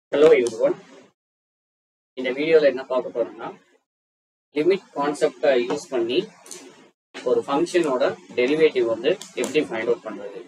hello everyone இந்த வீடியோவில் என்ன பார்க்க போறோம்னா லிமிட் கான்செப்டை யூஸ் பண்ணி ஒரு ஃபங்க்ஷனோட டெரிவேட்டிவ் வந்து எப்படி ஃபைண்ட் அவுட் பண்றது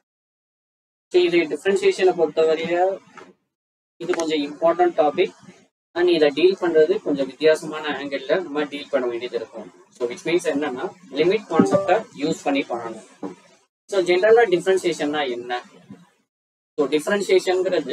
ஸோ இது டிஃப்ரென்சியேஷனை பொறுத்தவரைய இது கொஞ்சம் இம்பார்ட்டன்ட் டாபிக் அண்ட் இதை டீல் பண்றது கொஞ்சம் வித்தியாசமான ஆங்கிள் நம்ம டீல் பண்ண வேண்டியது இருக்கும் ஸோ விச் மீன்ஸ் என்னன்னா லிமிட் கான்செப்டை யூஸ் பண்ணி பண்ணணும் ஸோ ஜென்ரலாக டிஃப்ரென்சியேஷன்னா என்ன ஸோ டிஃப்ரென்சியேஷனுங்கிறது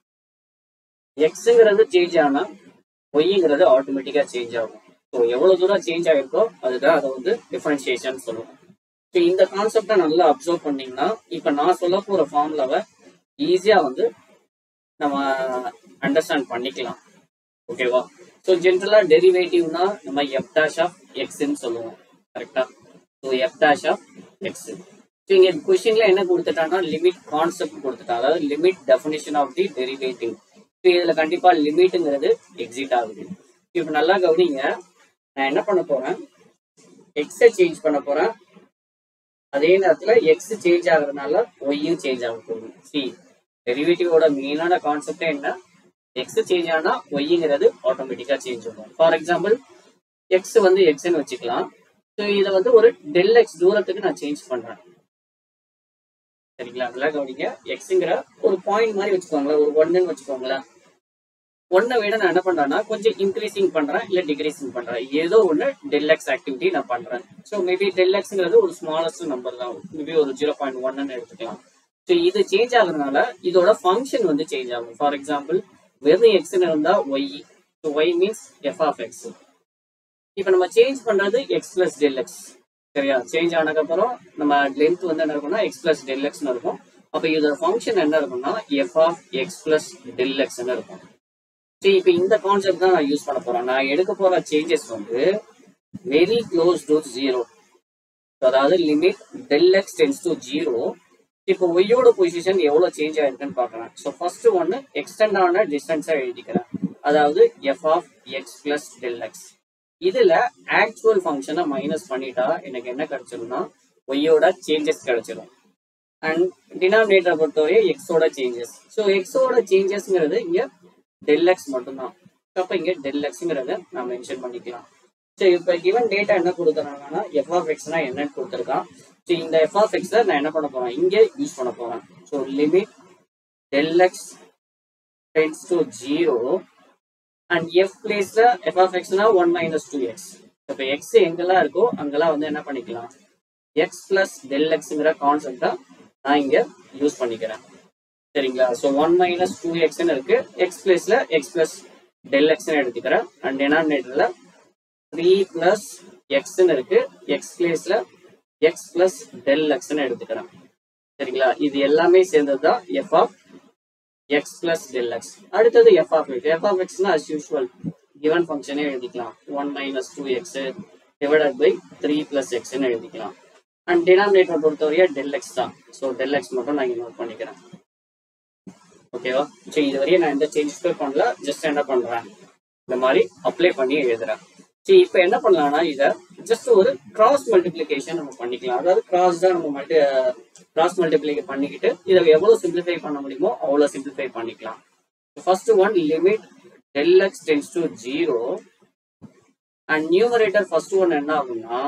எக்ஸுங்கிறது சேஞ்ச் ஆனா ஒய்ங்கிறது ஆட்டோமேட்டிக்கா சேஞ்ச் ஆகும் ஸோ எவ்வளவு தூரம் சேஞ்ச் ஆயிருக்கோ அதுதான் அதை வந்து டிஃபரன்சியேஷன் சொல்லுவோம் ஸோ இந்த கான்செப்டை நல்லா அப்சர்வ் பண்ணீங்கன்னா இப்போ நான் சொல்ல போற ஃபார்முலாவை ஈஸியா வந்து நம்ம அண்டர்ஸ்டாண்ட் பண்ணிக்கலாம் ஓகேவா ஸோ ஜென்ரலா டெரிவேட்டிவ்னா நம்ம எஃப் டேஷ் ஆஃப் எக்ஸ்ன்னு சொல்லுவோம் கரெக்டா so F dash of X so இங்க கொஸ்டின்ல என்ன கொடுத்துட்டாங்கன்னா லிமிட் கான்செப்ட் கொடுத்துட்டாங்க அதாவது limit definition of the derivative so இதுல கண்டிப்பா லிமிட்டுங்கிறது எக்ஸிட் ஆகுது இப்போ நல்லா கவனிங்க நான் என்ன பண்ண போறேன் எக்ஸை சேஞ்ச் பண்ண போறேன் அதே நேரத்துல எக்ஸ் சேஞ்ச் ஆகுறதுனால ஒய்யும் சேஞ்ச் ஆக போகுது சி டெரிவேட்டிவோட மெயினான கான்செப்டே என்ன எக்ஸ் சேஞ்ச் ஆனா ஒய்ங்கிறது ஆட்டோமேட்டிக்கா சேஞ்ச் ஆகும் ஃபார் எக்ஸாம்பிள் எக்ஸ் வந்து எக்ஸ்ன்னு வச்சுக்கலாம் ஸோ இதை வந்து ஒரு டெல் எக்ஸ் தூரத்துக்கு நான் சேஞ்ச் பண்றேன் சரிங்களா நல்லா கவனிங்க எக்ஸுங்கிற ஒரு பாயிண்ட் மாதிரி வச்சுக்கோங்களேன் ஒரு ஒன்னுன்னு வச்சுக்கோங்களேன் ஒன்னை விட நான் என்ன பண்றேன்னா கொஞ்சம் இன்க்ரீசிங் பண்றேன் இல்ல டிக்ரீசிங் பண்றேன் ஏதோ ஒன்று டெல் எக்ஸ் ஆக்டிவிட்டி நான் பண்றேன் ஸோ மேபி டெல் எக்ஸ்ங்கிறது ஒரு ஸ்மாலஸ்ட் நம்பர் தான் மேபி ஒரு ஜீரோ பாயிண்ட் ஒன்னு எடுத்துக்கலாம் ஸோ இது சேஞ்ச் ஆகுறதுனால இதோட ஃபங்க்ஷன் வந்து சேஞ்ச் ஆகும் ஃபார் எக்ஸாம்பிள் வெறும் எக்ஸ்னு இருந்தா y so y means f of x இப்போ நம்ம சேஞ்ச் பண்றது எக்ஸ் பிளஸ் டெல் எக்ஸ் சரியா சேஞ்ச் ஆனதுக்கப்புறம் நம்ம லென்த் வந்து என்ன இருக்கும்னா எக்ஸ் பிளஸ் டெல் எக்ஸ்னு இருக்கும் அப்போ இதோட ஃபங்க்ஷன் என்ன இருக்கும்னா f of x plus del எக்ஸ்னு இருக்கும் சரி இப்போ இந்த கான்செப்ட் தான் நான் யூஸ் பண்ண போறேன் நான் எடுக்க போற சேஞ்சஸ் வந்து வெரி க்ளோஸ் டு ஜீரோ அதாவது limit del x tends to zero இப்போ ஒய்யோட பொசிஷன் எவ்வளவு சேஞ்ச் ஆயிருக்குன்னு பாக்குறேன் ஸோ ஃபர்ஸ்ட் ஒன்னு எக்ஸ்டெண்ட் ஆன டிஸ்டன்ஸா எழுதிக்கிறேன் அதாவது f of x plus del x இதுல ஆக்சுவல் ஃபங்க்ஷனை மைனஸ் பண்ணிட்டா எனக்கு என்ன கிடைச்சிரும்னா ஒய்யோட சேஞ்சஸ் கிடைச்சிரும் அண்ட் டினாமினேட்டர் பொறுத்தவரை எக்ஸோட சேஞ்சஸ் ஸோ எக்ஸோட சேஞ்சஸ்ங்கிறது இங்க டெல் எக்ஸ் மட்டும்தான் அப்ப இங்க டெல் எக்ஸ்ங்கிறத நான் மென்ஷன் பண்ணிக்கலாம் ஸோ இப்போ கிவன் டேட்டா என்ன கொடுக்குறாங்கன்னா எஃப் ஆஃப் எக்ஸ்னா என்னன்னு கொடுத்துருக்கான் ஸோ இந்த எஃப் ஆஃப் எக்ஸை நான் என்ன பண்ண போறேன் இங்க யூஸ் பண்ண போறேன் so limit del x tends to zero and f பிளேஸ்ல எஃப் ஆஃப் எக்ஸ்னா ஒன் மைனஸ் டூ எக்ஸ் இப்போ எக்ஸ் எங்கெல்லாம் இருக்கோ அங்கெல்லாம் வந்து என்ன பண்ணிக்கலாம் எக்ஸ் பிளஸ் டெல் எக்ஸ்ங்கிற கான்செப்டை நான் இங்க யூஸ் பண்ணிக்கிறேன் சரிங்களா ஸோ ஒன் மைனஸ் டூ எக்ஸ்னு இருக்கு எக்ஸ் பிளேஸ்ல எக்ஸ் பிளஸ் டெல் எக்ஸ்னு எடுத்துக்கிறேன் அண்ட் டினாமினேட்டர்ல த்ரீ பிளஸ் எக்ஸ்னு இருக்கு எக்ஸ் பிளேஸ்ல எக்ஸ் பிளஸ் டெல் எக்ஸ்னு எடுத்துக்கிறேன் சரிங்களா இது எல்லாமே சேர்ந்தது தான் f of x plus del x அடுத்தது f of x f of எக்ஸ்னா அஸ் யூஸ்வல் கிவன் ஃபங்க்ஷனே எழுதிக்கலாம் one minus two x divided by three plus எக்ஸ்னு எழுதிக்கலாம் அண்ட் டினாமினேட்டர் பொறுத்தவரையா டெல் எக்ஸ் தான் ஸோ டெல் எக்ஸ் மட்டும் நான் இங்க நோட் பண்ணிக்கிறேன் ஓகேவா ஸோ இது வரையும் நான் எந்த சேஞ்சஸுமே பண்ணல ஜஸ்ட் என்ன பண்றேன் இந்த மாதிரி அப்ளை பண்ணி எழுதுறேன் சரி இப்போ என்ன பண்ணலாம்னா இதை ஜஸ்ட் ஒரு கிராஸ் மல்டிப்ளிகேஷன் நம்ம பண்ணிக்கலாம் அதாவது கிராஸ் தான் நம்ம மல்டி கிராஸ் மல்டிப்ளிகே பண்ணிக்கிட்டு இதை எவ்வளவு சிம்பிளிஃபை பண்ண முடியுமோ அவ்வளோ சிம்பிளிஃபை பண்ணிக்கலாம் first one limit del x tends to zero and numerator first one என்ன ஆகும்னா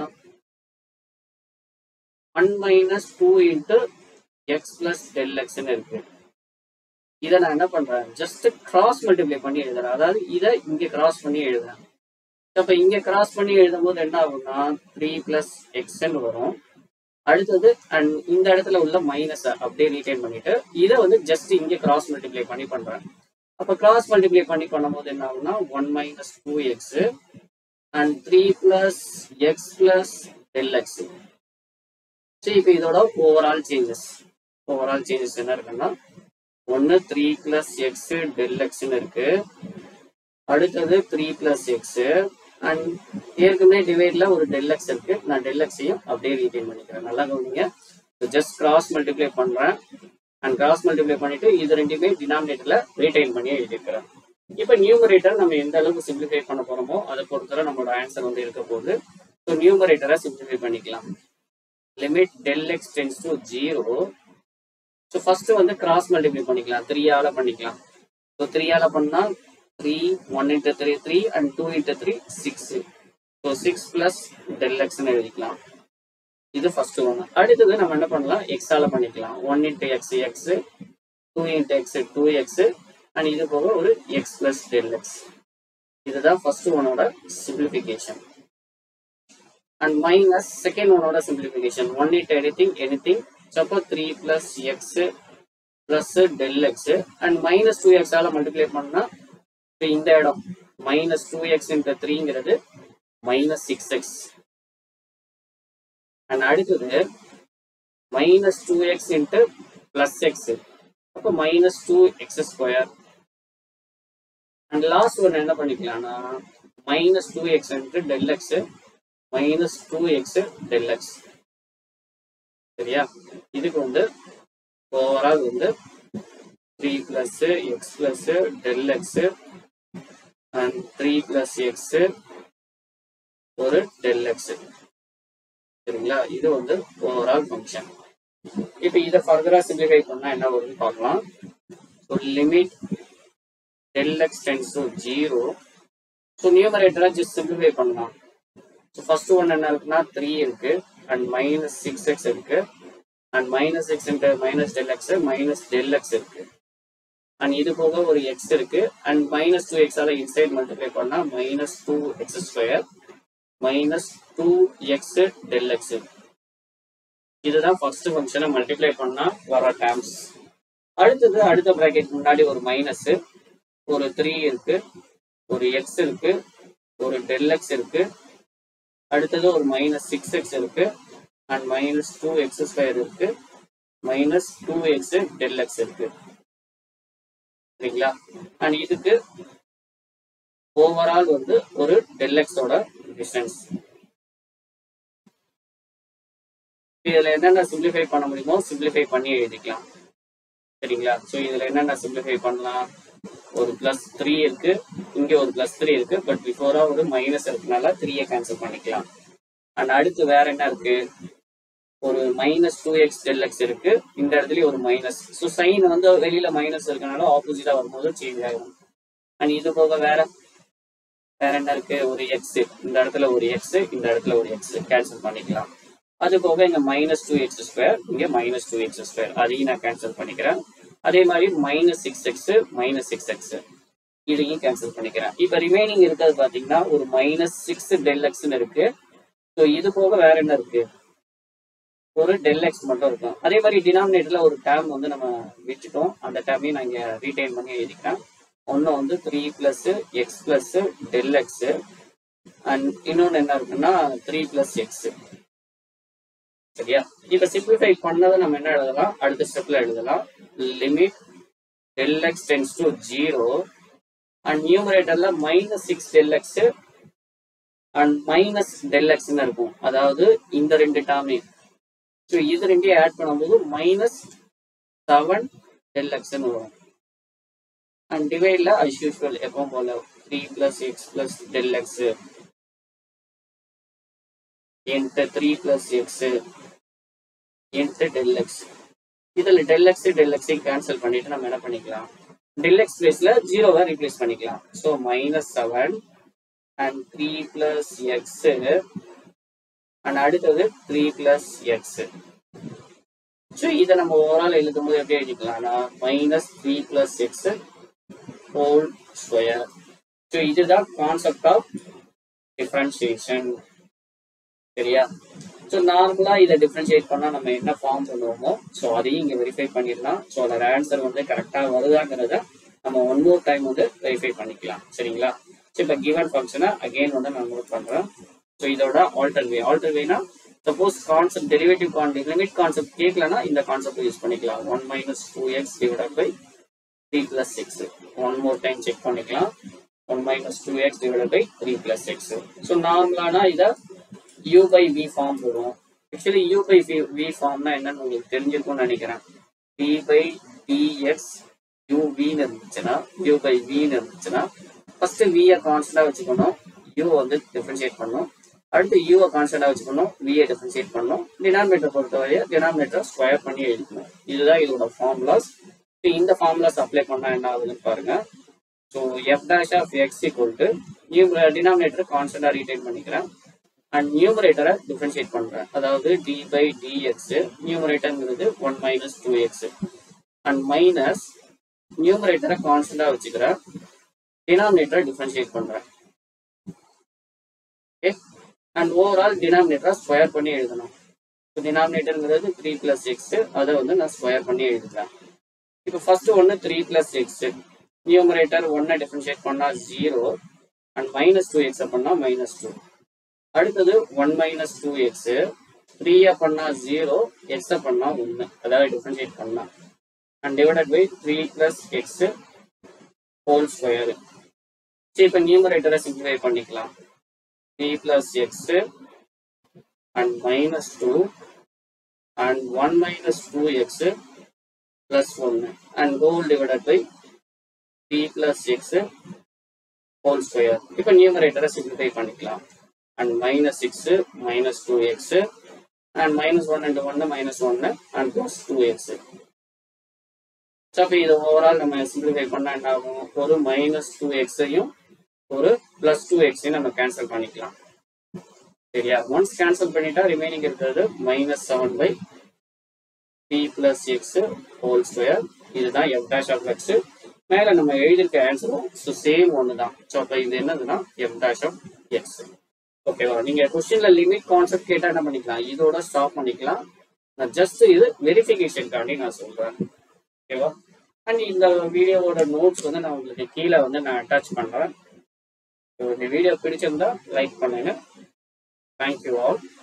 one minus two into x plus del எக்ஸ்ன்னு இருக்கு இதை நான் என்ன பண்றேன் ஜஸ்ட் கிராஸ் மல்டிப்ளை பண்ணி எழுதுறேன் அதாவது இதை இங்க கிராஸ் பண்ணி எழுதுறேன் அப்ப இங்க கிராஸ் பண்ணி எழுதும் போது என்ன ஆகும்னா த்ரீ பிளஸ் எக்ஸ்ன்னு வரும் அடுத்தது அண்ட் இந்த இடத்துல உள்ள மைனஸ் அப்படியே ரீடைன் பண்ணிட்டு இதை வந்து ஜஸ்ட் இங்க கிராஸ் மல்டிப்ளை பண்ணி பண்றேன் அப்ப கிராஸ் மல்டிப்ளை பண்ணி பண்ணும்போது என்ன ஆகும்னா one minus two x and three plus x plus del x சரி இப்போ இதோட ஓவரால் சேஞ்சஸ் ஓவரால் சேஞ்சஸ் என்ன இருக்குன்னா ஒன்னு த்ரீ பிளஸ் எக்ஸ் டெல் எக்ஸ்னு இருக்கு அடுத்தது த்ரீ பிளஸ் எக்ஸ் அண்ட் ஏற்கனவே டிவைட்ல ஒரு டெல் எக்ஸ் இருக்கு நான் டெல் எக்ஸையும் அப்படியே ரீடைன் பண்ணிக்கிறேன் நல்லா கவனிங்க ஜஸ்ட் கிராஸ் மல்டிப்ளை பண்றேன் அண்ட் கிராஸ் மல்டிப்ளை பண்ணிட்டு இது ரெண்டுமே டினாமினேட்டர்ல ரீடைன் பண்ணி எழுதிக்கிறேன் இப்போ நியூமரேட்டர் நம்ம எந்த அளவுக்கு சிம்பிளிஃபை பண்ண போறோமோ அதை பொறுத்தவரை நம்மளோட ஆன்சர் வந்து இருக்க போகுது ஸோ நியூமரேட்டரை சிம்பிளிஃபை பண்ணிக்கலாம் limit del x tends to zero so first வந்து கிராஸ் மல்டிப்ளை பண்ணிக்கலாம் த்ரீயால பண்ணிக்கலாம் ஸோ த்ரீயால பண்ணா three one into three three and two into three six so six plus del எக்ஸ்னு எழுதிக்கலாம் இது ஃபர்ஸ்ட் ஒன்று அடுத்தது நம்ம என்ன பண்ணலாம் எக்ஸால பண்ணிக்கலாம் one into x x two into x two x and இது போக ஒரு எக்ஸ் பிளஸ் டெல் எக்ஸ் இதுதான் ஃபர்ஸ்ட் ஒனோட சிம்பிளிஃபிகேஷன் அண்ட் மைனஸ் செகண்ட் ஒனோட simplification one into anything anything அப்போ three plus x plus del x and minus two எக்ஸால multiply பண்ணா இப்ப இந்த இடம் மைனஸ் டூ எக்ஸ் இன்ட்டு த்ரீங்கிறது மைனஸ் சிக்ஸ் எக்ஸ் அண்ட் அடுத்தது minus two x into plus x அப்போ minus two x square and last ஒன்று என்ன பண்ணிக்கலாம்னா minus two x into del x minus two x del x சரியா இதுக்கு வந்து overall வந்து three plus x plus del x and three plus x ஒரு del x சரிங்களா இது வந்து ஓவரால் ஃபங்க்ஷன் இப்போ இதை ஃபர்தரா சிம்பிளிஃபை பண்ணா என்ன வரும்னு பார்க்கலாம் so limit del x tends to zero so நியூமரேட்டரா ஜஸ்ட் சிம்பிளிஃபை பண்ணலாம் ஸோ ஃபர்ஸ்ட் ஒன் என்ன இருக்குன்னா த்ரீ இருக்கு அண்ட் மைனஸ் சிக்ஸ் எக்ஸ் இருக்கு and minus x into minus del x minus del x இருக்கு அண்ட் இது போக ஒரு எக்ஸ் இருக்கு அண்ட் மைனஸ் டூ எக்ஸால இன்சைட் மல்டிப்ளை பண்ணா minus two x square minus two x del x இதுதான் ஃபர்ஸ்ட் ஃபங்க்ஷனை மல்டிப்ளை பண்ணா வர டேர்ம்ஸ் அடுத்தது அடுத்த ப்ராக்கெட் முன்னாடி ஒரு மைனஸ் ஒரு த்ரீ இருக்கு ஒரு எக்ஸ் இருக்கு ஒரு டெல் எக்ஸ் இருக்கு அடுத்தது ஒரு மைனஸ் சிக்ஸ் எக்ஸ் இருக்கு and minus two x square இருக்கு minus two x del x இருக்கு சரிங்களா அண்ட் இதுக்கு ஓவரால் வந்து ஒரு டெல் எக்ஸோட டிஸ்டன்ஸ் இதுல என்னென்ன சிம்பிளிஃபை பண்ண முடியுமோ சிம்பிளிஃபை பண்ணி எழுதிக்கலாம் சரிங்களா ஸோ இதுல என்னென்ன சிம்பிளிஃபை பண்ணலாம் ஒரு பிளஸ் த்ரீ இருக்கு இங்க ஒரு பிளஸ் த்ரீ இருக்கு பட் பிஃபோரா ஒரு மைனஸ் இருக்கனால த்ரீயை கேன்சல் பண்ணிக்கலாம் அண்ட் அடுத்து வேற என்ன இருக்கு ஒரு minus two x del x இருக்கு இந்த இடத்துலயும் ஒரு மைனஸ் ஸோ சைன் வந்து வெளியில மைனஸ் இருக்கனால ஆப்போசிட்டா வரும்போது சேஞ்ச் ஆகும் அண்ட் இது போக வேற வேற என்ன இருக்கு ஒரு எக்ஸ் இந்த இடத்துல ஒரு எக்ஸ் இந்த இடத்துல ஒரு எக்ஸ் கேன்சல் பண்ணிக்கலாம் அது போக இங்க மைனஸ் டூ எக்ஸ் ஸ்கொயர் இங்க மைனஸ் டூ எக்ஸ் ஸ்கொயர் அதையும் நான் கேன்சல் பண்ணிக்கிறேன் அதே மாதிரி minus six x minus six x இதையும் கேன்சல் பண்ணிக்கிறேன் இப்போ ரிமைனிங் இருக்கிறது பாத்தீங்கன்னா ஒரு மைனஸ் சிக்ஸ் டெல் எக்ஸ்னு இருக்கு ஸோ இது போக வேற என்ன இருக்கு ஒரு டெல் எக்ஸ் மட்டும் இருக்கும் அதே மாதிரி டினாமினேட்டர்ல ஒரு டேர்ம் வந்து நம்ம விட்டுட்டோம் அந்த டேர்மையும் நான் இங்க ரீடைன் பண்ணி எழுதிக்கிறேன் ஒன்று வந்து three plus x plus del x and இன்னொன்று என்ன இருக்குன்னா த்ரீ பிளஸ் எக்ஸ் சரியா இப்ப சிம்பிளிஃபை பண்ணதை நம்ம என்ன எழுதலாம் அடுத்த ஸ்டெப்ல எழுதலாம் limit del x tends to zero and நியூமரேட்டர்ல minus six del x and minus del எக்ஸ்ன்னு இருக்கும் அதாவது இந்த ரெண்டு டேர்மே ஸோ இது ரெண்டையும் ஆட் பண்ணும்போது மைனஸ் செவன் டெல் எக்ஸ்ன்னு வரும் அண்ட் டிவைட்ல அஸ் யூஸ்வல் எப்பவும் போல three plus x plus del x into three plus x into del x இதில் டெல் எக்ஸ் டெல் எக்ஸையும் கேன்சல் பண்ணிட்டு நம்ம என்ன பண்ணிக்கலாம் டெல் எக்ஸ் பிளேஸ்ல ஜீரோவை ரீப்ளேஸ் பண்ணிக்கலாம் so minus seven and three plus x and அடுத்தது த்ரீ பிளஸ் எக்ஸ் ஸோ இதை நம்ம ஓவரால் எழுதும் போது எப்படி எழுதிக்கலாம்னா minus three plus x whole square so இதுதான் கான்செப்ட் ஆஃப் டிஃபரன்சியேஷன் சரியா ஸோ நார்மலா இதை டிஃபரன்ஷியேட் பண்ணா நம்ம என்ன ஃபார்ம் பண்ணுவோமோ ஸோ அதையும் இங்க வெரிஃபை பண்ணிடலாம் ஸோ அதோட ஆன்சர் வந்து கரெக்டா வருதாங்கிறத நம்ம ஒன் மோர் டைம் வந்து வெரிஃபை பண்ணிக்கலாம் சரிங்களா ஸோ இப்போ கிவன் ஃபங்க்ஷனை அகெயின் வந்து நான் நோட் பண்றேன் ஸோ இதோட ஆல்டர் வே ஆல்டர் வேனா suppose concept derivative concept limit concept கேட்கலன்னா இந்த கான்செப்ட் யூஸ் பண்ணிக்கலாம் one minus two x divide by three plus six one more time check பண்ணிக்கலாம் one minus two x divide by three plus six so நார்மலானா இதை u by v form வரும் actually u by v ஃபார்ம்னா என்னன்னு உங்களுக்கு தெரிஞ்சிருக்கும்னு நினைக்கிறேன் v by dx u vன்னு இருந்துச்சுன்னா u பை vன்னு இருந்துச்சுன்னா ஃபர்ஸ்ட் v ய கான்ஸ்டன்டா வச்சுக்கணும் u வந்து டிஃபரன்ஷியேட் பண்ணணும் அடுத்து u வை கான்ஸ்டன்டா வச்சுக்கணும் v ய டிஃபரன்ஷியேட் பண்ணணும் டினாமினேட்டர் பொறுத்தவரை டினாமினேட்டர் ஸ்கொயர் பண்ணி எழுதிக்கணும் இதுதான் இதோட ஃபார்முலாஸ் So, இந்த ஃபார்முலாஸ் அப்ளை பண்ணா என்ன ஆகுதுன்னு பாருங்க so F dash of x equal to new denominator கான்ஸ்டன்டாக ரீடைன் பண்ணிக்கிறேன் அண்ட் நியூமரேட்டரை டிஃபரன்ஷியேட் பண்றேன் அதாவது டி பை டிஎக்ஸ் நியூமரேட்டர்ங்கிறது one minus two x and minus நியூமரேட்டரை கான்ஸ்டன்டா வச்சுக்கிறேன் டினாமினேட்டரை டிஃபரன்ஷியேட் பண்றேன் ஓகே அண்ட் ஓவரால் டினாமினேட்டரை ஸ்கொயர் பண்ணி எழுதணும் டினாமினேட்டர்ங்கிறது த்ரீ பிளஸ் எக்ஸ் அதை வந்து நான் ஸ்கொயர் பண்ணி எழுதுறேன் இப்போ ஃபர்ஸ்ட் ஒன்று த்ரீ பிளஸ் எக்ஸ் நியூமரேட்டர் ஒன்னை டிஃபரன்ஷியேட் பண்ணா zero and minus two x பண்ணா மைனஸ் டூ அடுத்தது ஒன் மைனஸ் டூ எக்ஸ் த்ரீயை பண்ணா ஜீரோ எக்ஸை பண்ணா ஒன்று அதாவது டிஃபரன்ஷியேட் பண்ணா and divided by three plus x whole square சரி இப்போ நியூமரேட்டரை சிம்பிளிஃபை பண்ணிக்கலாம் three plus x and minus two and one minus two x plus ஒன்று and whole divided by three plus x whole square இப்போ நியூமரேட்டரை simplify பண்ணிக்கலாம் and minus 6 minus 2x and minus 1 and 1 minus 1 and plus 2x so அப்போ இது overall நம்ம simplify பண்ணா என்ன ஆகும் ஒரு மைனஸ் டூ எக்ஸையும் ஒரு பிளஸ் டூ எக்ஸையும் நம்ம கேன்சல் பண்ணிக்கலாம் சரியா ஒன்ஸ் கேன்சல் பண்ணிட்டா ரிமைனிங் இருக்கிறது minus seven by three plus x whole square இதுதான் எஃப் டேஷ் ஆஃப் எக்ஸ் மேலே நம்ம எழுதியிருக்க ஆன்சரும் ஸோ சேம் ஒன்று தான் ஸோ அப்போ இது என்னதுன்னா எஃப் டேஷ் ஆஃப் எக்ஸ் ஓகேவா நீங்க கொஸ்டின்ல லிமிட் கான்செப்ட் கேட்டா என்ன பண்ணிக்கலாம் இதோட ஸ்டாப் பண்ணிக்கலாம் நான் ஜஸ்ட் இது வெரிஃபிகேஷனுக்காண்டி நான் சொல்றேன் ஓகேவா அண்ட் இந்த வீடியோவோட நோட்ஸ் வந்து நான் உங்களுக்கு கீழே வந்து நான் அட்டாச் பண்றேன் இந்த வீடியோ பிடிச்சிருந்தா லைக் பண்ணுங்க தேங்க்யூ ஆல்